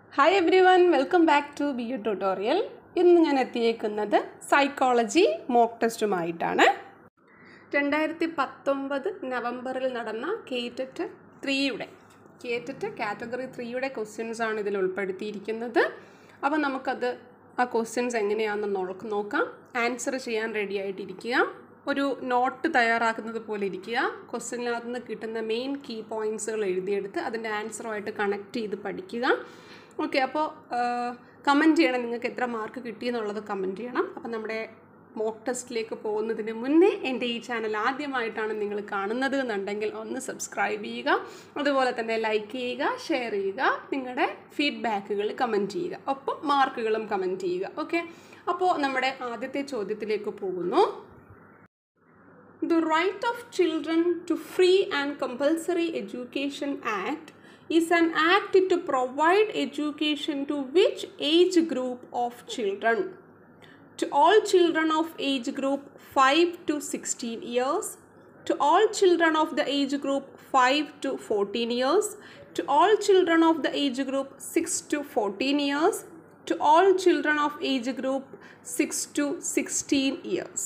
Hi everyone welcome back to B U tutorial ഇന്ന് ഞാൻ എത്തിയേക്കുന്നത് psychology mock ടെസ്റ്റുമായിട്ടാണ് രണ്ടായിരത്തി പത്തൊമ്പത് നവംബറിൽ നടന്ന കേറ്ററ്റ് ത്രീയുടെ കേറ്ററ്റ് കാറ്റഗറി ത്രീയുടെ ക്വസ്റ്റ്യൻസ് ആണ് ഇതിൽ ഉൾപ്പെടുത്തിയിരിക്കുന്നത് അപ്പോൾ നമുക്കത് ആ ക്വസ്റ്റ്യൻസ് എങ്ങനെയാണെന്ന് നോക്ക് നോക്കാം ആൻസർ ചെയ്യാൻ റെഡി ആയിട്ടിരിക്കുക ഒരു നോട്ട് തയ്യാറാക്കുന്നത് പോലെ ഇരിക്കുക ക്വസ്റ്റ്യനിനകത്ത് നിന്ന് കിട്ടുന്ന മെയിൻ കീ പോയിൻറ്റ്സുകൾ എഴുതിയെടുത്ത് അതിൻ്റെ ആൻസറുമായിട്ട് കണക്ട് ചെയ്ത് പഠിക്കുക ഓക്കെ അപ്പോൾ കമൻറ്റ് ചെയ്യണം നിങ്ങൾക്ക് എത്ര മാർക്ക് കിട്ടിയെന്നുള്ളത് കമൻറ്റ് ചെയ്യണം അപ്പോൾ നമ്മുടെ മോക്ക് ടെസ്റ്റിലേക്ക് പോകുന്നതിന് മുന്നേ എൻ്റെ ഈ ചാനൽ ആദ്യമായിട്ടാണ് നിങ്ങൾ കാണുന്നത് എന്നുണ്ടെങ്കിൽ ഒന്ന് സബ്സ്ക്രൈബ് ചെയ്യുക അതുപോലെ തന്നെ ലൈക്ക് ചെയ്യുക ഷെയർ ചെയ്യുക നിങ്ങളുടെ ഫീഡ്ബാക്കുകൾ കമൻറ്റ് ചെയ്യുക ഒപ്പം മാർക്കുകളും കമൻറ്റ് ചെയ്യുക ഓക്കെ അപ്പോൾ നമ്മുടെ ആദ്യത്തെ ചോദ്യത്തിലേക്ക് പോകുന്നു The Right of Children to Free and Compulsory Education Act is an act to provide education to which age group of children? To all children of age group 5 to 16 years, to all children of the age group 5 to 14 years, to all children of the age group 6 to 14 years, to all children of age group 6 to 16 years.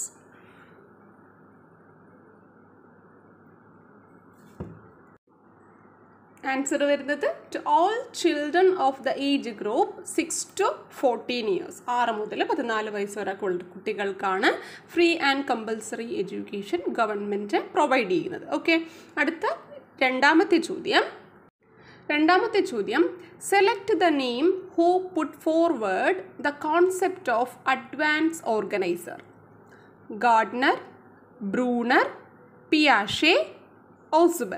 Answer വരുന്നത് to all children of the age group six to fourteen years ആറ് മുതൽ പതിനാല് വയസ്സ് വരെ കുട്ടികൾക്കാണ് free and compulsory education government provide ചെയ്യുന്നത് okay അടുത്ത രണ്ടാമത്തെ ചോദ്യം രണ്ടാമത്തെ ചോദ്യം select the name who put forward the concept of advance organiser Gardner Bruner പിയാഷെ ഓസുബൽ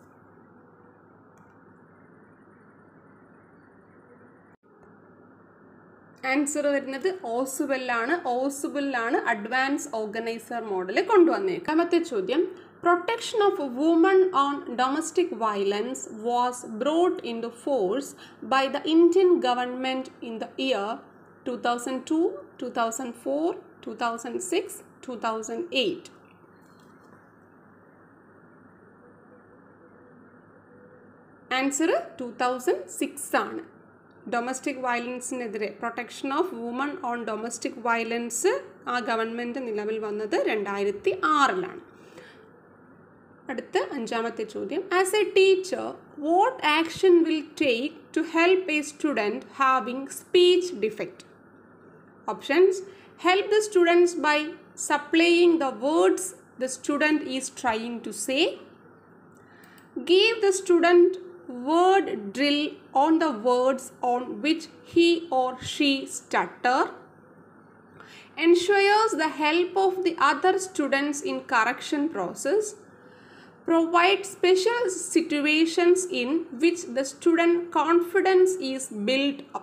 ആൻസർ വരുന്നത് ഓസുബെല്ലാണ് ഓസുബെല്ലാണ് അഡ്വാൻസ് ഓർഗനൈസർ മോഡൽ കൊണ്ടുവന്നേക്കുക രണ്ടാമത്തെ ചോദ്യം protection of woman on domestic violence was brought in to force by the Indian government in the year two thousand two two thousand four two thousand six two thousand eight answer two thousand six ആണ് domestic വയലൻസിനെതിരെ protection of woman on domestic violence ആ government നിലവിൽ വന്നത് രണ്ടായിരത്തി ആറിലാണ് അടുത്ത അഞ്ചാമത്തെ ചോദ്യം as a teacher what action will take to help a student having speech defect options help the students by supplying the words the student is trying to say give the student word drill on the words on which he or she stutter ensures the help of the other students in correction process provide special situations in which the student confidence is built up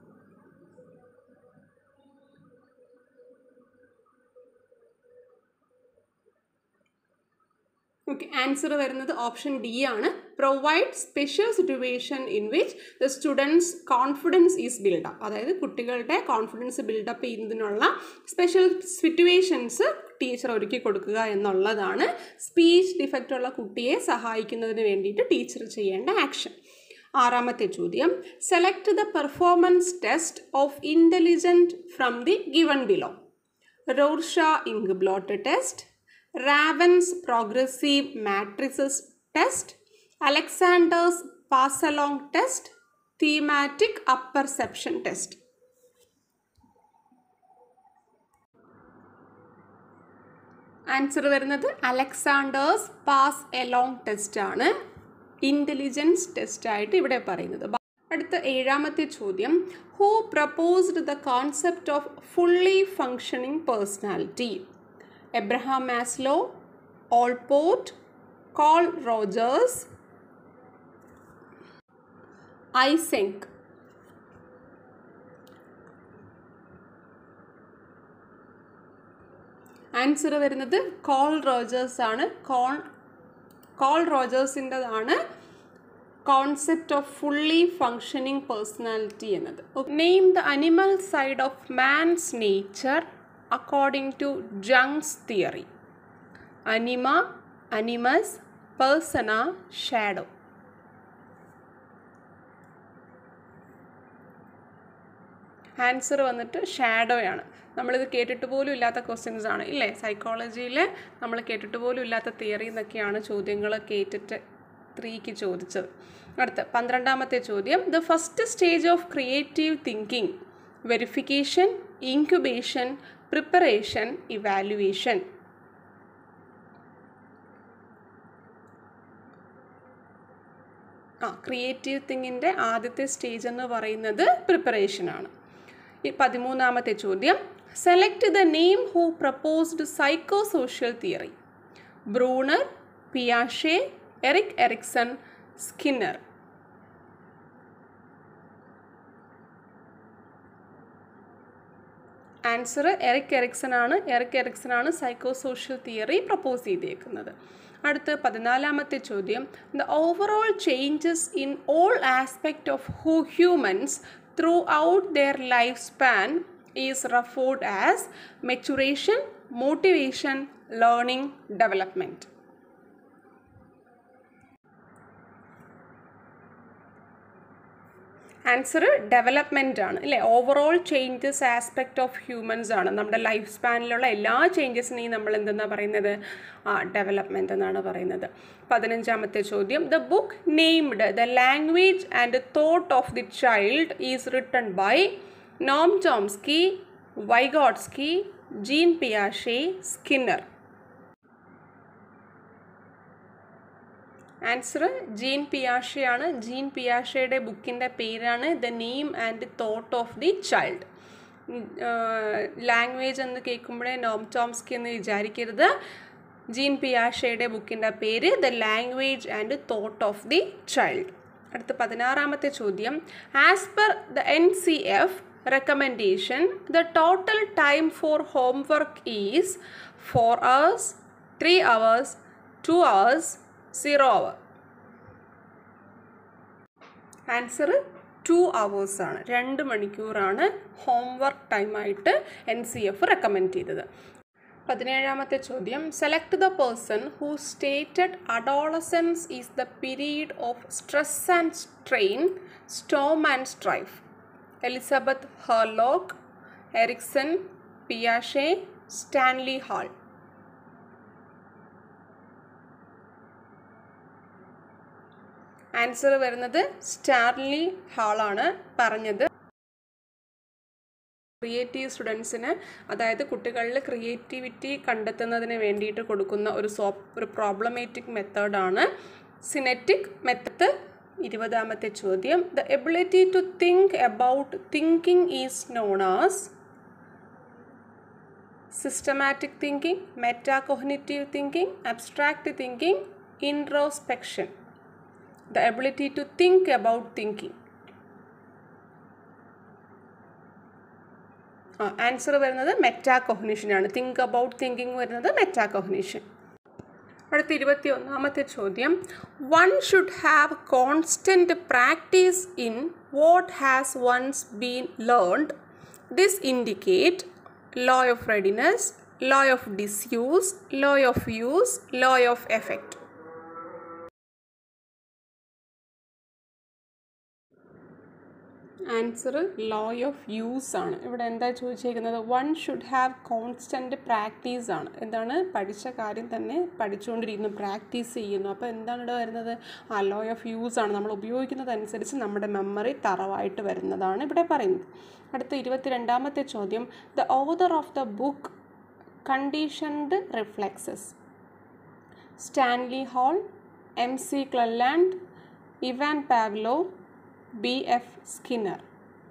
okay answer വരുന്നത് option D ആണ് provide special situation in which the students confidence is build up അതായത് കുട്ടികളുടെ confidence build up ചെയ്യുന്നതിനുള്ള special situations teacher ഒരുക്കി കൊടുക്കുക എന്നുള്ളതാണ് speech defect ഉള്ള കുട്ടിയെ സഹായിക്കുന്നതിന് വേണ്ടിയിട്ട് ടീച്ചർ ചെയ്യേണ്ട ആക്ഷൻ ആറാമത്തെ ചോദ്യം select the performance test of intelligent from the given below Rorschach ink blot test Raven's progressive matrices test Alexander's passalong test thematic apperception test answer വരുന്നത് അലക്സാണ്ടേഴ്സ് പാസ് എലോങ് ടെസ്റ്റ് ആണ് intelligence test ആയിട്ട് ഇവിടെ പറയുന്നത് അടുത്ത ഏഴാമത്തെ ചോദ്യം who proposed the concept of fully functioning personality Abraham Maslow Allport Carl Rogers Eysenck answer വരുന്നത് Carl Rogers ആണ് കോൾ കോൾ റോജേഴ്സിൻ്റെതാണ് concept of fully functioning personality എന്നത് name the animal side of man's nature according to Jung's theory. Anima, animus, persona, shadow. Answer വന്നിട്ട് ഷാഡോയാണ് നമ്മളിത് കേട്ടിട്ട് പോലും ഇല്ലാത്ത ക്വസ്റ്റ്യൻസ് ആണ് ഇല്ലേ സൈക്കോളജിയിൽ നമ്മൾ കേട്ടിട്ട് പോലും ഇല്ലാത്ത തിയറി എന്നൊക്കെയാണ് ചോദ്യങ്ങൾ കേട്ടിട്ട് ത്രീക്ക് ചോദിച്ചത് അടുത്ത പന്ത്രണ്ടാമത്തെ ചോദ്യം the first stage of creative thinking verification incubation preparation evaluation ആ ക്രിയേറ്റീവ് തിങ്ങിൻ്റെ ആദ്യത്തെ സ്റ്റേജ് എന്ന് പറയുന്നത് പ്രിപ്പറേഷനാണ് ഈ പതിമൂന്നാമത്തെ ചോദ്യം select the name who proposed psycho social theory Bruner പിയാഷെ Erik Erikson Skinner answer Erik Erikson ആണ് എറിക് എറിക്സൺ ആണ് സൈക്കോ സോഷ്യൽ തിയറി പ്രപ്പോസ് ചെയ്തേക്കുന്നത് അടുത്ത് പതിനാലാമത്തെ ചോദ്യം the overall changes in all aspect of who humans throughout their life span is referred as maturation motivation learning development answer development ആണ് അല്ലേ overall changes aspect of humans ആണ് നമ്മുടെ life സ്പാനിലുള്ള എല്ലാ ചേഞ്ചസിനെയും നമ്മൾ എന്തെന്നാ പറയുന്നത് ആ ഡെവലപ്മെൻ്റ് എന്നാണ് പറയുന്നത് പതിനഞ്ചാമത്തെ ചോദ്യം the book named the language and thought of the child is written by Noam Chomsky Vygotsky Jean പിയാഷെ സ്കിന്നർ ആൻസർ ജീൻ പിയാഷയാണ് ജീൻ പിയാഷയുടെ ബുക്കിൻ്റെ പേരാണ് the name and thought of the child language എന്ന് കേൾക്കുമ്പോഴേ നോം ടോംസ്കി എന്ന് വിചാരിക്കരുത് ജീൻ പിയാഷയുടെ ബുക്കിൻ്റെ പേര് the language and thought of the child അടുത്ത പതിനാറാമത്തെ ചോദ്യം as per the N C F recommendation the total time for homework is four hours three hours two hours zero hour answer two hours ആണ് രണ്ട് മണിക്കൂറാണ് homework ടൈമായിട്ട് N C F recommend ചെയ്തത് പതിനേഴാമത്തെ ചോദ്യം select the person who stated adolescence is the period of stress and strain storm and strife Elizabeth Hurlock Erikson പിയാഷെ Stanley Hall answer വരുന്നത് Stanley ഹാളാണ് പറഞ്ഞത് creative സ്റ്റുഡൻസിന് അതായത് കുട്ടികളിൽ ക്രിയേറ്റിവിറ്റി കണ്ടെത്തുന്നതിന് വേണ്ടിയിട്ട് കൊടുക്കുന്ന ഒരു സോ ഒരു പ്രോബ്ലമേറ്റിക് മെത്തേഡാണ് സിനെറ്റിക് മെത്തഡ് ഇരുപതാമത്തെ ചോദ്യം the ability to think about thinking is known as systematic thinking metacognitive thinking abstract thinking introspection the ability to think about thinking ആ ആൻസർ വരുന്നത് മെറ്റാകോഗ്നിഷൻ ആണ് തിങ്ക് അബൌട്ട് തിങ്കിങ് വരുന്നത് മെറ്റാകോഗ്നിഷൻ അടുത്ത ഇരുപത്തി ഒന്നാമത്തെ ചോദ്യം one should have constant practice in what has once been learned this indicate law of readiness law of disuse law of use law of effect answer law of use ആണ് ഇവിടെ എന്താ ചോദിച്ചേക്കുന്നത് one should have constant practice ആണ് എന്താണ് പഠിച്ച കാര്യം തന്നെ പഠിച്ചുകൊണ്ടിരിക്കുന്നു practice ചെയ്യുന്നു അപ്പോൾ എന്താണ് ഇവിടെ വരുന്നത് ആ ലോ ഓഫ് യൂസ് ആണ് നമ്മൾ ഉപയോഗിക്കുന്നതനുസരിച്ച് നമ്മുടെ മെമ്മറി തറവായിട്ട് വരുന്നതാണ് ഇവിടെ പറയുന്നത് അടുത്ത ഇരുപത്തിരണ്ടാമത്തെ ചോദ്യം the author of the book conditioned reflexes Stanley Hall M C Clelland Ivan Pavlov B F Skinner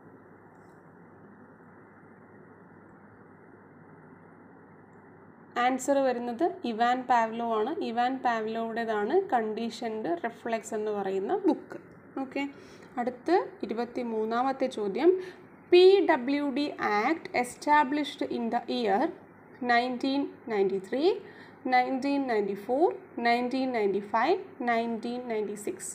answer വരുന്നത് ഇവാൻ പാവ്ലോ ആണ് ഇവാൻ പാവ്ലോയുടേതാണ് കണ്ടീഷൻഡ് റിഫ്ലെക്സ് എന്ന് പറയുന്ന ബുക്ക് ഓക്കെ അടുത്ത് ഇരുപത്തി മൂന്നാമത്തെ ചോദ്യം P W D act established in the year nineteen ninety three nineteen ninety four nineteen ninety five nineteen ninety six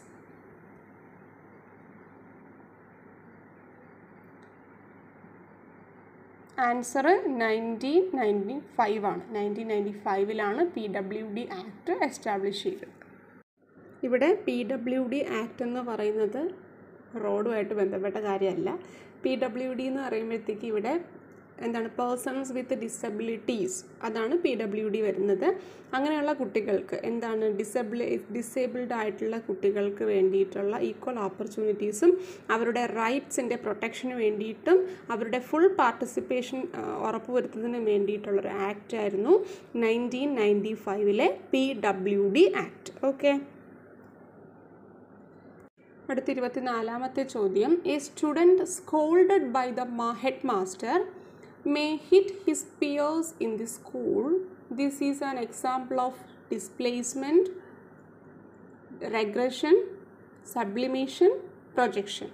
answer nineteen ninety five ആണ് nineteen ninety ഫൈവിലാണ് P W D act establish ചെയ്തത് ഇവിടെ P W D act എന്ന് പറയുന്നത് റോഡുമായിട്ട് ബന്ധപ്പെട്ട കാര്യമല്ല P W D എന്ന് പറയുമ്പോഴത്തേക്ക് ഇവിടെ എന്താണ് പേഴ്സൺസ് വിത്ത് ഡിസബിലിറ്റീസ് അതാണ് പി ഡബ്ല്യു ഡി വരുന്നത് അങ്ങനെയുള്ള കുട്ടികൾക്ക് എന്താണ് ഡിസബിളി ഡിസേബിൾഡ് ആയിട്ടുള്ള കുട്ടികൾക്ക് വേണ്ടിയിട്ടുള്ള ഈക്വൽ ഓപ്പർച്യൂണിറ്റീസും അവരുടെ റൈറ്റ്സിൻ്റെ പ്രൊട്ടക്ഷന് വേണ്ടിയിട്ടും അവരുടെ ഫുൾ പാർട്ടിസിപ്പേഷൻ ഉറപ്പുവരുത്തുന്നതിന് വേണ്ടിയിട്ടുള്ളൊരു ആക്റ്റ് ആയിരുന്നു നയൻറ്റീൻ നയൻറ്റി ഫൈവിലെ P W D act okay അടുത്ത ഇരുപത്തിനാലാമത്തെ ചോദ്യം a student scolded by the headmaster may hit his peers in the school. This is an example of displacement, regression, sublimation, projection.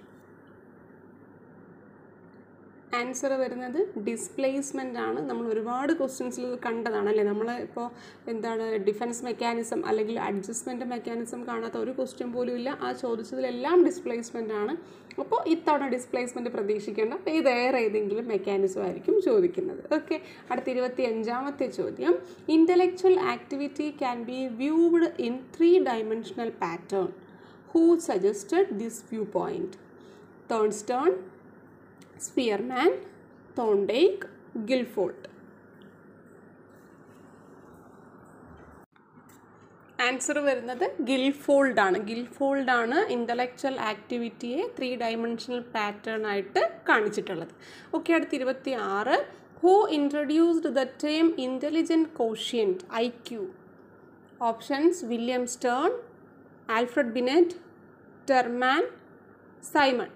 Answer വരുന്നത് displacement ആണ് നമ്മൾ ഒരുപാട് ക്വസ്റ്റ്യൻസിൽ കണ്ടതാണ് അല്ലേ നമ്മൾ ഇപ്പോൾ എന്താണ് ഡിഫൻസ് മെക്കാനിസം അല്ലെങ്കിൽ അഡ്ജസ്റ്റ്മെൻറ്റ് മെക്കാനിസം കാണാത്ത ഒരു ക്വസ്റ്റ്യൻ പോലും ഇല്ല ആ ചോദിച്ചതിലെല്ലാം ഡിസ്പ്ലേസ്മെൻ്റ് ആണ് അപ്പോൾ ഇത്തവണ ഡിസ്പ്ലേസ്മെൻറ്റ് പ്രതീക്ഷിക്കേണ്ട ഇത് വേറെ ഏതെങ്കിലും മെക്കാനിസം ആയിരിക്കും ചോദിക്കുന്നത് ഓക്കെ അടുത്ത ഇരുപത്തി അഞ്ചാമത്തെ ചോദ്യം intellectual activity can be viewed in three dimensional pattern who suggested this view point Thurstone Spearman Thorndike Guilford answer വരുന്നത് ഗിൽഫോൾഡ് ആണ് ഗിൽഫോൾഡ് ആണ് ഇൻ്റലക്ച്വൽ ആക്ടിവിറ്റിയെ ത്രീ ഡയമെൻഷണൽ പാറ്റേൺ ആയിട്ട് കാണിച്ചിട്ടുള്ളത് ഓക്കെ അടുത്ത് ഇരുപത്തി ആറ് who introduced the term intelligent quotient I Q options William Stern Alfred Binet Terman Simon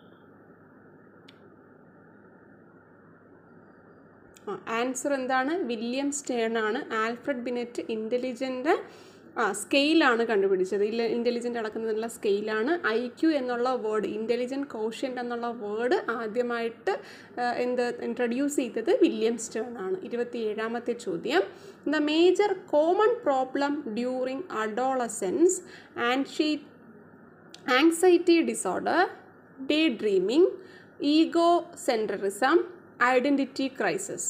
answer എന്താണ് വില്യം സ്റ്റേൺ ആണ് ആൽഫ്രഡ് ബിനെറ്റ് ഇൻ്റലിജൻ്റ് ആ സ്കെയിലാണ് കണ്ടുപിടിച്ചത് ഇല്ല ഇൻ്റലിജൻ്റ് അടക്കുന്നതിനുള്ള സ്കെയിലാണ് ഐ ക്യു എന്നുള്ള വേർഡ് ഇൻ്റലിജൻറ്റ് കോഷ്യൻ്റ് എന്നുള്ള വേർഡ് ആദ്യമായിട്ട് എന്ത് ഇൻട്രൊഡ്യൂസ് ചെയ്തത് വില്യം സ്റ്റേൺ ആണ് ഇരുപത്തി ഏഴാമത്തെ ചോദ്യം the major common problem during adolescence and she anxiety disorder day dreaming ego centrism identity crisis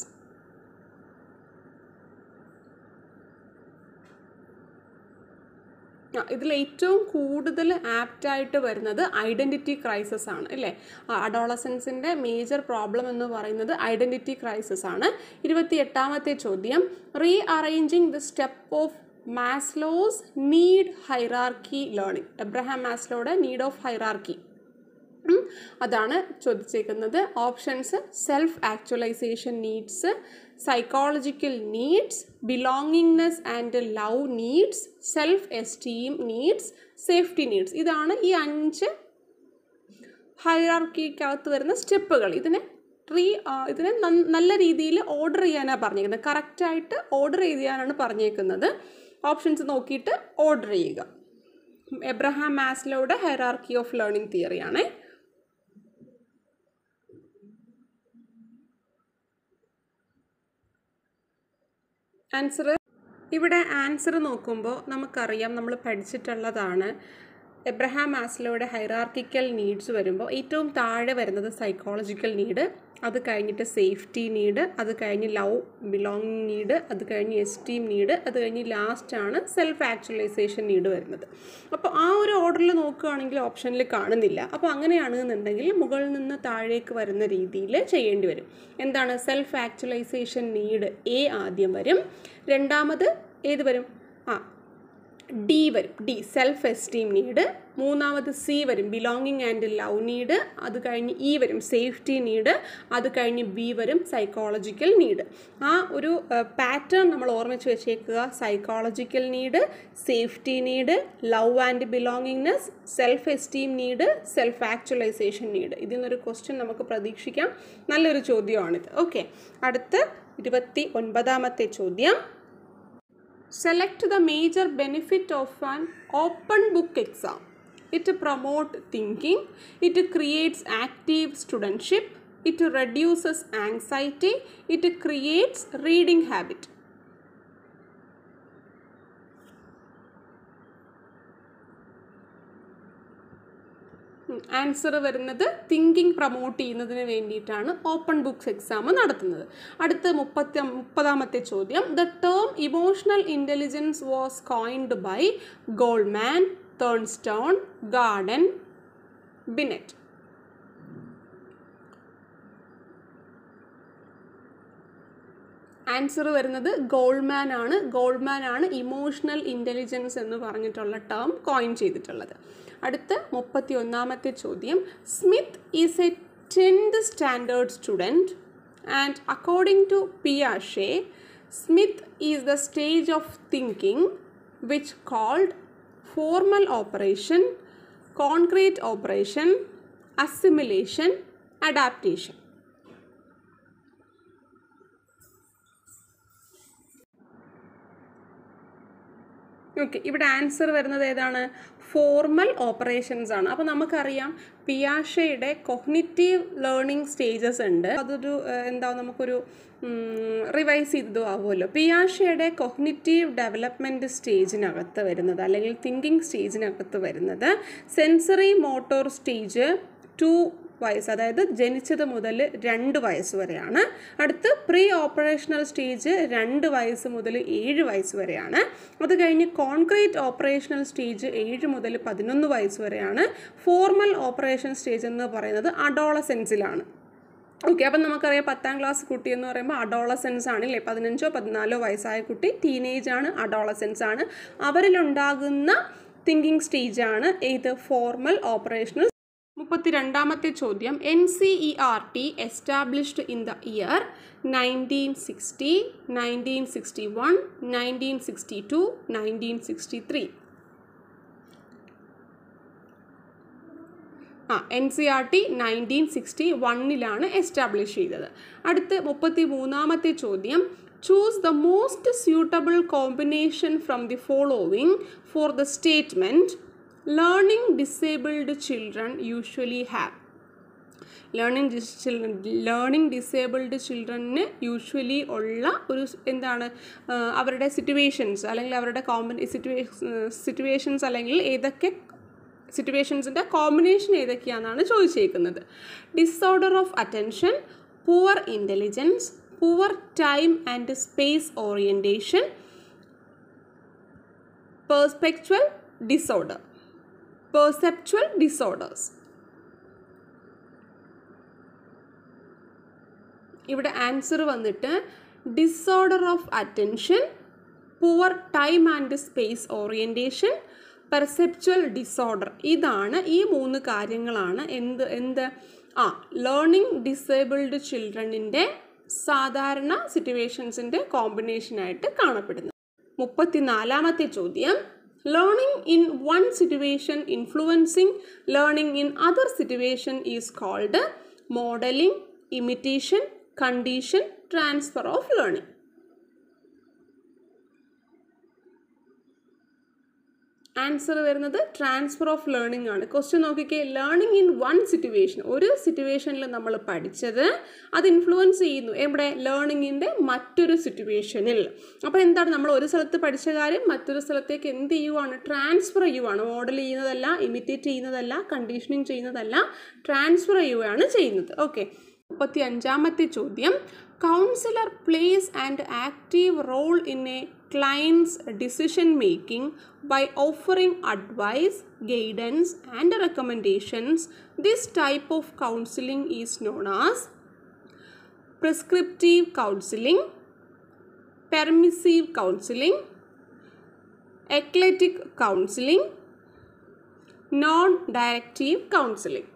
ഇതിൽ ഏറ്റവും കൂടുതൽ ആപ്റ്റായിട്ട് വരുന്നത് ഐഡൻറ്റിറ്റി ക്രൈസിസ് ആണ് അല്ലേ അഡോളസൻസിൻ്റെ മേജർ പ്രോബ്ലം എന്ന് പറയുന്നത് ഐഡൻറ്റിറ്റി ക്രൈസിസ് ആണ് ഇരുപത്തി എട്ടാമത്തെ ചോദ്യം rearranging the step of Maslow's need hierarchy learning Abraham മാസ്ലോയുടെ നീഡ് ഓഫ് ഹൈറാർക്കി അതാണ് ചോദിച്ചേക്കുന്നത് options self actualization needs psychological needs belongingness and love needs self esteem needs safety needs ഇതാണ് ഈ അഞ്ച് ഹൈറാർക്കിക്കകത്ത് വരുന്ന സ്റ്റെപ്പുകൾ ഇതിനെ ട്രീ ഇതിനെ നല്ല രീതിയിൽ ഓർഡർ ചെയ്യാനാണ് പറഞ്ഞേക്കുന്നത് കറക്റ്റായിട്ട് ഓർഡർ ചെയ്യാനാണ് പറഞ്ഞേക്കുന്നത് ഓപ്ഷൻസ് നോക്കിയിട്ട് ഓർഡർ ചെയ്യുക എബ്രഹാം മാസ്ലോയുടെ ഹൈറാർക്കി ഓഫ് ലേണിംഗ് തിയറിയാണേ ആൻസർ ഇവിടെ ആൻസർ നോക്കുമ്പോൾ നമുക്കറിയാം നമ്മൾ പഠിച്ചിട്ടുള്ളതാണ് എബ്രഹാം മാസ്ലോയുടെ ഹൈറാർക്കിക്കൽ നീഡ്സ് വരുമ്പോൾ ഏറ്റവും താഴെ വരുന്നത് സൈക്കോളജിക്കൽ നീഡ് അത് കഴിഞ്ഞിട്ട് സേഫ്റ്റി നീഡ് അത് കഴിഞ്ഞ് ലവ് ബിലോങ്ങിങ് നീഡ് അത് കഴിഞ്ഞ് എസ്റ്റീം നീഡ് അത് കഴിഞ്ഞ് ലാസ്റ്റാണ് സെൽഫ് ആക്ച്വലൈസേഷൻ നീഡ് വരുന്നത് അപ്പോൾ ആ ഒരു ഓർഡറിൽ നോക്കുകയാണെങ്കിൽ ഓപ്ഷനിൽ കാണുന്നില്ല അപ്പോൾ അങ്ങനെയാണെന്നുണ്ടെങ്കിൽ മുകളിൽ നിന്ന് താഴേക്ക് വരുന്ന രീതിയിൽ ചെയ്യേണ്ടി വരും എന്താണ് സെൽഫ് ആക്ച്വലൈസേഷൻ നീഡ് എ ആദ്യം വരും രണ്ടാമത് ഏത് വരും ആ ഡി വരും ഡി സെൽഫ് എസ്റ്റീം നീഡ് മൂന്നാമത് സി വരും ബിലോങ്ങിങ് ആൻഡ് ലവ് നീഡ് അത് കഴിഞ്ഞ് ഇ വരും സേഫ്റ്റി നീഡ് അത് കഴിഞ്ഞ് ബി വരും സൈക്കോളജിക്കൽ നീഡ് ആ ഒരു പാറ്റേൺ നമ്മൾ ഓർമ്മിച്ച് വെച്ചേക്കുക psychological need safety need love and belongingness self esteem need self actualization need ഇതിൽ നിന്നൊരു ക്വസ്റ്റ്യൻ നമുക്ക് പ്രതീക്ഷിക്കാം നല്ലൊരു ചോദ്യമാണിത് ഓക്കെ അടുത്ത് ഇരുപത്തി ഒൻപതാമത്തെ ചോദ്യം Select the major benefit of an open book exam. It promotes thinking, it creates active studentship, it reduces anxiety, it creates reading habit. Answer വരുന്നത് തിങ്കിങ് പ്രൊമോട്ട് ചെയ്യുന്നതിന് വേണ്ടിയിട്ടാണ് ഓപ്പൺ ബുക്സ് എക്സാം നടത്തുന്നത് അടുത്ത മുപ്പത്തി മുപ്പതാമത്തെ ചോദ്യം the term emotional intelligence was coined by Goleman Thurstone Gardner Binet answer വരുന്നത് Goleman ആണ് ഗോൾമാൻ ആണ് ഇമോഷണൽ ഇൻ്റലിജൻസ് എന്ന് പറഞ്ഞിട്ടുള്ള ടേം കോയിൻ ചെയ്തിട്ടുള്ളത് അടുത്ത മുപ്പത്തി ഒന്നാമത്തെ ചോദ്യം Smith is a tenth standard student and according to പിയാഷെ Smith is the stage of thinking which called formal operation concrete operation assimilation adaptation okay ഇവിടെ ആൻസർ വരുന്നത് ഏതാണ് ഫോർമൽ ഓപ്പറേഷൻസ് ആണ് അപ്പോൾ നമുക്കറിയാം പിയാഷയുടെ കൊഗ്നിറ്റീവ് ലേണിംഗ് സ്റ്റേജസ് ഉണ്ട് അതൊരു ഏഹ്, എന്താ നമുക്കൊരു റിവൈസ് ചെയ്തതും ആവുമല്ലോ പിയാഷയുടെ കൊഗ്നിറ്റീവ് ഡെവലപ്മെൻറ്റ് സ്റ്റേജിനകത്ത് വരുന്നത് അല്ലെങ്കിൽ തിങ്കിങ് സ്റ്റേജിനകത്ത് വരുന്നത് സെൻസറി മോട്ടോർ സ്റ്റേജ് ടു വയസ്സ് അതായത് ജനിച്ചത് മുതൽ രണ്ട് വയസ്സ് വരെയാണ് അടുത്ത് പ്രീ ഓപ്പറേഷണൽ സ്റ്റേജ് രണ്ട് വയസ്സ് മുതൽ ഏഴ് വയസ്സ് വരെയാണ് അത് കഴിഞ്ഞ് കോൺക്രീറ്റ് ഓപ്പറേഷണൽ സ്റ്റേജ് ഏഴ് മുതൽ പതിനൊന്ന് വയസ്സ് വരെയാണ് ഫോർമൽ ഓപ്പറേഷൻ സ്റ്റേജ് എന്ന് പറയുന്നത് അഡോളസെൻസിലാണ് ഓക്കെ അപ്പം നമുക്കറിയാം പത്താം ക്ലാസ് കുട്ടി എന്ന് പറയുമ്പോൾ അഡോളസെൻസ് ആണ് ഇല്ലേ പതിനഞ്ചോ പതിനാലോ വയസ്സായ കുട്ടി ടീനേജ് ആണ് അഡോളസെൻസ് ആണ് അവരിലുണ്ടാകുന്ന തിങ്കിങ് സ്റ്റേജാണ് ഏത് ഫോർമൽ ഓപ്പറേഷണൽ മുപ്പത്തിരണ്ടാമത്തെ ചോദ്യം N C E R T established in the year nineteen sixty nineteen sixty one nineteen sixty two nineteen sixty three ആ N C R T nineteen sixty വണ്ണിലാണ് establish ചെയ്തത് അടുത്ത് മുപ്പത്തി മൂന്നാമത്തെ ചോദ്യം choose the most suitable combination from the following for the statement learning disabled children usually have learning dis children learning disabled ചിൽഡ്രന് usually ഉള്ള ഒരു സ് എന്താണ് ആ, അവരുടെ സിറ്റുവേഷൻസ് അല്ലെങ്കിൽ അവരുടെ കോമ്പൻ സിറ്റുവേഷൻ സിറ്റുവേഷൻസ് അല്ലെങ്കിൽ ഏതൊക്കെ സിറ്റുവേഷൻസിൻ്റെ കോമ്പിനേഷൻ ഏതൊക്കെയാണെന്നാണ് ചോദിച്ചേക്കുന്നത് disorder of attention poor intelligence poor time and space orientation perceptual disorder perceptual disorders ഇവിടെ ആൻസർ വന്നിട്ട് disorder of attention poor time and space orientation perceptual disorder ഇതാണ് ഈ മൂന്ന് കാര്യങ്ങളാണ് എന്ത് എന്ത് ആ ലേണിംഗ് ഡിസേബിൾഡ് ചിൽഡ്രനിൻ്റെ സാധാരണ സിറ്റുവേഷൻസിൻ്റെ കോമ്പിനേഷനായിട്ട് കാണപ്പെടുന്നത് മുപ്പത്തിനാലാമത്തെ ചോദ്യം learning in one situation influencing learning in other situation is called modelling imitation condition transfer of learning answer വരുന്നത് ട്രാൻസ്ഫർ ഓഫ് ലേണിംഗ് ആണ് ക്വസ്റ്റ്യൻ നോക്കിക്കേ ലേണിംഗ് ഇൻ വൺ സിറ്റുവേഷൻ ഒരു സിറ്റുവേഷനിൽ നമ്മൾ പഠിച്ചത് അത് ഇൻഫ്ലുവൻസ് ചെയ്യുന്നു എവിടെ ലേണിങ്ങിൻ്റെ മറ്റൊരു സിറ്റുവേഷനിൽ അപ്പോൾ എന്താണ് നമ്മൾ ഒരു സ്ഥലത്ത് പഠിച്ച കാര്യം മറ്റൊരു സ്ഥലത്തേക്ക് എന്ത് ചെയ്യുവാണ് ട്രാൻസ്ഫർ ചെയ്യുവാണ് മോഡൽ ചെയ്യുന്നതല്ല ഇമിറ്റേറ്റ് ചെയ്യുന്നതല്ല കണ്ടീഷനിങ് ചെയ്യുന്നതല്ല ട്രാൻസ്ഫർ ചെയ്യുകയാണ് ചെയ്യുന്നത് ഓക്കെ മുപ്പത്തി അഞ്ചാമത്തെ ചോദ്യം counsellor plays and active role in a client's decision making by offering advice, guidance, and recommendations. This type of counseling is known as prescriptive counseling, permissive counseling, eclectic counseling, non directive counseling.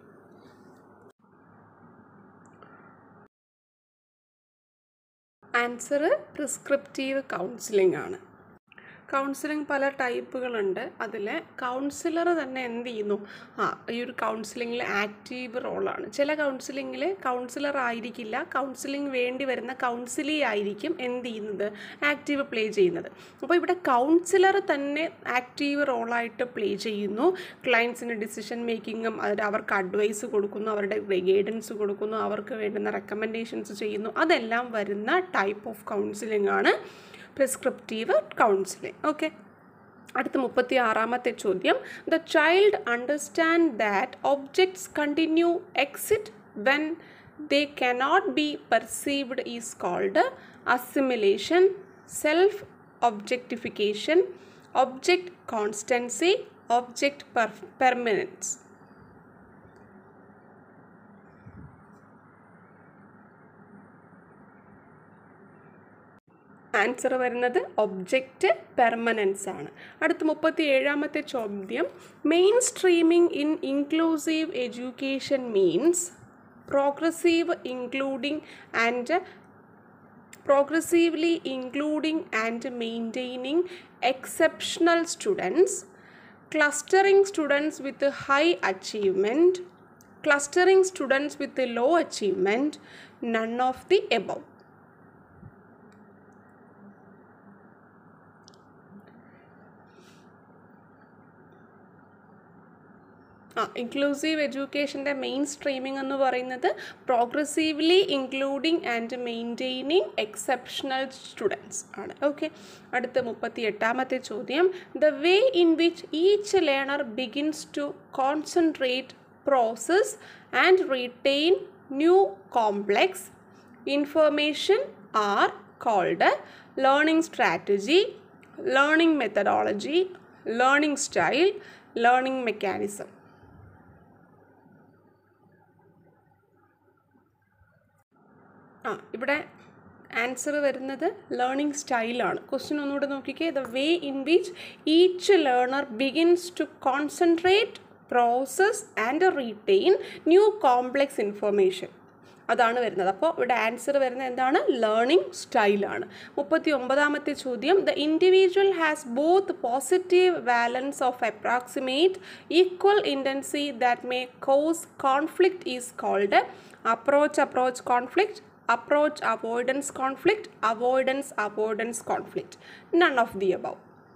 Answer prescriptive counselling ആണ് counselling പല ടൈപ്പുകളുണ്ട് അതിൽ councillor തന്നെ എന്ത് ചെയ്യുന്നു ആ ഈ ഒരു കൗൺസിലിങ്ങിൽ ആക്റ്റീവ് റോളാണ് ചില കൗൺസിലിങ്ങിൽ കൗൺസിലർ ആയിരിക്കില്ല കൗൺസിലിംഗ് വേണ്ടി വരുന്ന കൗൺസിലി ആയിരിക്കും എന്ത് ചെയ്യുന്നത് ആക്റ്റീവ് പ്ലേ ചെയ്യുന്നത് അപ്പോൾ ഇവിടെ കൗൺസിലർ തന്നെ ആക്റ്റീവ് റോളായിട്ട് പ്ലേ ചെയ്യുന്നു ക്ലയൻസിന് ഡിസിഷൻ മേക്കിങ്ങും അതിൽ അവർക്ക് അഡ്വൈസ് കൊടുക്കുന്നു അവരുടെ ഗൈഡൻസ് കൊടുക്കുന്നു അവർക്ക് വേണ്ടുന്ന റെക്കമെൻഡേഷൻസ് ചെയ്യുന്നു അതെല്ലാം വരുന്ന ടൈപ്പ് ഓഫ് കൗൺസിലിംഗ് ആണ് പ്രിസ്ക്രിപ്റ്റീവ് കൗൺസിലിംഗ് ഓക്കെ അടുത്ത മുപ്പത്തി ആറാമത്തെ ചോദ്യം the child understand that objects continue exist when they cannot be perceived is called assimilation self objectification object constancy object permanence answer വരുന്നത് ഒബ്ജക്റ്റ് പെർമനൻസ് ആണ് അടുത്ത മുപ്പത്തി ഏഴാമത്തെ ചോദ്യം main streaming in inclusive education means progressive including and progressively including and maintaining exceptional students, clustering students with high achievement, clustering students with low achievement, none of the above. ആ inclusive എഡ്യൂക്കേഷൻ്റെ main streaming എന്ന് പറയുന്നത് progressively including and maintaining exceptional students ആണ് okay അടുത്ത മുപ്പത്തി എട്ടാമത്തെ ചോദ്യം the way in which each learner begins to concentrate process and retain new complex information are called learning strategy learning methodology learning style learning mechanism ആ ഇവിടെ answer വരുന്നത് learning സ്റ്റൈലാണ് question ഒന്നുകൂടെ നോക്കിക്കേ the way in which each learner begins to concentrate process and retain new complex information അതാണ് വരുന്നത് അപ്പോൾ ഇവിടെ ആൻസർ വരുന്നത് എന്താണ് ലേണിംഗ് സ്റ്റൈലാണ് മുപ്പത്തി ഒമ്പതാമത്തെ ചോദ്യം the individual has both positive valence of approximate equal intensity that may cause conflict is called approach approach conflict approach avoidance conflict avoidance avoidance conflict none of the above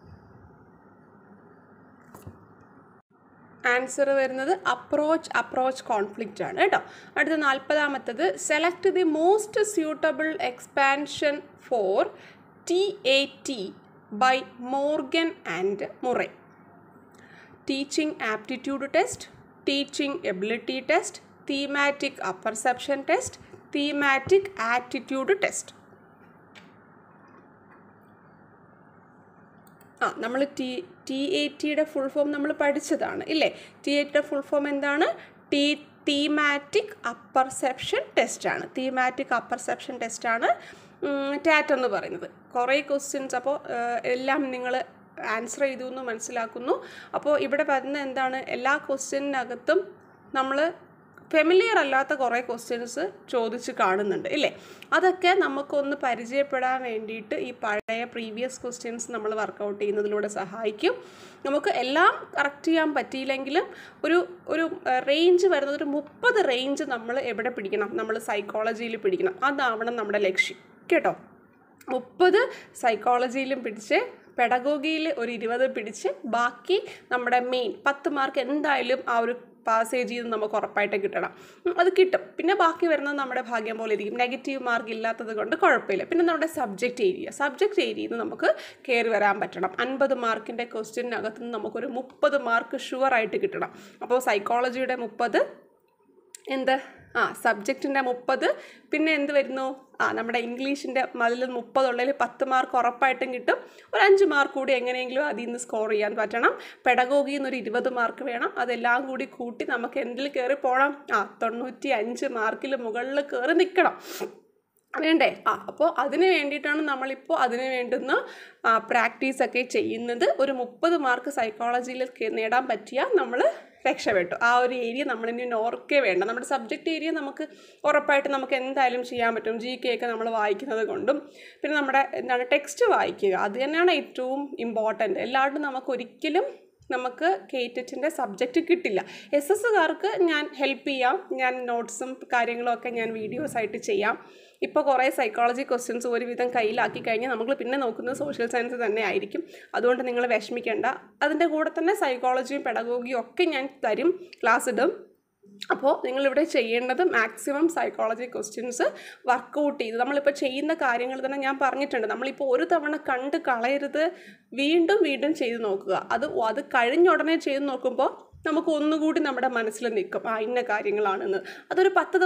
answer വരുന്നത് approach approach conflict ആണ് കേട്ടോ അടുത്ത നാൽപ്പതാമത്തത് select the most suitable expansion for T A T by Morgan and Murray teaching aptitude test teaching ability test thematic apperception test thematic attitude test ആ നമ്മൾ T T A ടിയുടെ full form നമ്മൾ പഠിച്ചതാണ് ഇല്ലേ ടി എ ടിയുടെ full form എന്താണ് T thematic apperception ടെസ്റ്റാണ് thematic apperception ടെസ്റ്റാണ് ടാറ്റ് എന്ന് പറയുന്നത് കുറേ ക്വസ്റ്റ്യൻസ് അപ്പോൾ എല്ലാം നിങ്ങൾ ആൻസർ ചെയ്തു എന്ന് മനസ്സിലാക്കുന്നു അപ്പോൾ ഇവിടെ പറയുന്നത് എന്താണ് എല്ലാ ക്വസ്റ്റ്യനകത്തും നമ്മൾ ഫെമിലിയർ അല്ലാത്ത കുറേ ക്വസ്റ്റ്യൻസ് ചോദിച്ച് കാണുന്നുണ്ട് ഇല്ലേ അതൊക്കെ നമുക്കൊന്ന് പരിചയപ്പെടാൻ വേണ്ടിയിട്ട് ഈ പഴയ പ്രീവിയസ് ക്വസ്റ്റ്യൻസ് നമ്മൾ വർക്കൗട്ട് ചെയ്യുന്നതിലൂടെ സഹായിക്കും നമുക്ക് എല്ലാം കറക്റ്റ് ചെയ്യാൻ പറ്റിയില്ലെങ്കിലും ഒരു ഒരു റേഞ്ച് വരുന്നത് ഒരു മുപ്പത് റേഞ്ച് നമ്മൾ എവിടെ പിടിക്കണം നമ്മൾ സൈക്കോളജിയിൽ പിടിക്കണം അതാവണം നമ്മുടെ ലക്ഷ്യം കേട്ടോ മുപ്പത് സൈക്കോളജിയിലും പിടിച്ച് പെഡഗോഗിയിൽ ഒരു ഇരുപത് പിടിച്ച് ബാക്കി നമ്മുടെ മെയിൻ പത്ത് മാർക്ക് എന്തായാലും ആ ഒരു പാസേജിൽ നിന്ന് നമുക്ക് ഉറപ്പായിട്ട് കിട്ടണം അത് കിട്ടും പിന്നെ ബാക്കി വരുന്നത് നമ്മുടെ ഭാഗ്യം പോലെ ഇരിക്കും നെഗറ്റീവ് മാർക്ക് ഇല്ലാത്തത് കൊണ്ട് കുഴപ്പമില്ല പിന്നെ നമ്മുടെ സബ്ജക്റ്റ് ഏരിയ സബ്ജക്റ്റ് ഏരിയയിൽ നിന്ന് നമുക്ക് കയറി വരാൻ പറ്റണം അൻപത് മാർക്കിൻ്റെ ക്വസ്റ്റ്യനകത്ത് നിന്ന് നമുക്കൊരു മുപ്പത് മാർക്ക് ഷുവറായിട്ട് കിട്ടണം അപ്പോൾ സൈക്കോളജിയുടെ മുപ്പത് എന്ത് ആ സബ്ജക്റ്റിൻ്റെ മുപ്പത് പിന്നെ എന്ത് വരുന്നു ആ നമ്മുടെ ഇംഗ്ലീഷിൻ്റെ അതിൽ മുപ്പതുള്ളതിൽ പത്ത് മാർക്ക് ഉറപ്പായിട്ടും കിട്ടും ഒരു അഞ്ച് മാർക്ക് കൂടി എങ്ങനെയെങ്കിലും അതിൽ നിന്ന് സ്കോർ ചെയ്യാൻ പറ്റണം പെഡഗോഗിയിൽ നിന്ന് ഒരു ഇരുപത് മാർക്ക് വേണം അതെല്ലാം കൂടി കൂട്ടി നമുക്ക് എന്തിൽ കയറി പോകണം ആ തൊണ്ണൂറ്റി അഞ്ച് മാർക്കിൽ മുകളിൽ കയറി നിൽക്കണം വേണ്ടേ ആ അപ്പോൾ അതിന് വേണ്ടിയിട്ടാണ് നമ്മളിപ്പോൾ അതിന് വേണ്ടുന്ന പ്രാക്ടീസൊക്കെ ചെയ്യുന്നത് ഒരു മുപ്പത് മാർക്ക് സൈക്കോളജിയിൽ നേടാൻ പറ്റിയാൽ നമ്മൾ രക്ഷപ്പെട്ടു ആ ഒരു ഏരിയ നമ്മളിനി ഓർക്കേ വേണ്ട നമ്മുടെ സബ്ജക്റ്റ് ഏരിയ നമുക്ക് ഉറപ്പായിട്ട് നമുക്ക് എന്തായാലും ചെയ്യാൻ പറ്റും ജി കെ ഒക്കെ നമ്മൾ വായിക്കുന്നത് കൊണ്ടും പിന്നെ നമ്മുടെ എന്താണ് ടെക്സ്റ്റ് വായിക്കുക അത് തന്നെയാണ് ഏറ്റവും ഇമ്പോർട്ടൻറ്റ് എല്ലാവരും നമുക്ക് ഒരിക്കലും നമുക്ക് കേറ്ററ്റിൻ്റെ സബ്ജക്റ്റ് കിട്ടില്ല എസ് എസ്സുകാർക്ക് ഞാൻ ഹെൽപ്പ് ചെയ്യാം ഞാൻ നോട്ട്സും കാര്യങ്ങളും ഒക്കെ ഞാൻ വീഡിയോസായിട്ട് ചെയ്യാം ഇപ്പോൾ കുറേ സൈക്കോളജി ക്വസ്റ്റ്യൻസ് ഒരുവിധം കയ്യിലാക്കി കഴിഞ്ഞാൽ നമ്മൾ പിന്നെ നോക്കുന്നത് സോഷ്യൽ സയൻസ് തന്നെ ആയിരിക്കും അതുകൊണ്ട് നിങ്ങൾ വിഷമിക്കേണ്ട അതിൻ്റെ കൂടെ തന്നെ സൈക്കോളജിയും പെഡഗോഗിയും ഒക്കെ ഞാൻ തരും ക്ലാസ് ഇടും അപ്പോൾ നിങ്ങളിവിടെ ചെയ്യേണ്ടത് മാക്സിമം സൈക്കോളജി ക്വസ്റ്റ്യൻസ് വർക്കൗട്ട് ചെയ്ത് നമ്മളിപ്പോൾ ചെയ്യുന്ന കാര്യങ്ങൾ തന്നെ ഞാൻ പറഞ്ഞിട്ടുണ്ട് നമ്മളിപ്പോൾ ഒരു തവണ കണ്ട് കളയരുത് വീണ്ടും വീണ്ടും ചെയ്ത് നോക്കുക അത് അത് കഴിഞ്ഞ ഉടനെ ചെയ്ത് നോക്കുമ്പോൾ നമുക്ക് ഒന്നുകൂടി നമ്മുടെ മനസ്സിൽ നിൽക്കും ആ ഇന്ന കാര്യങ്ങളാണെന്ന് അതൊരു പത്ത്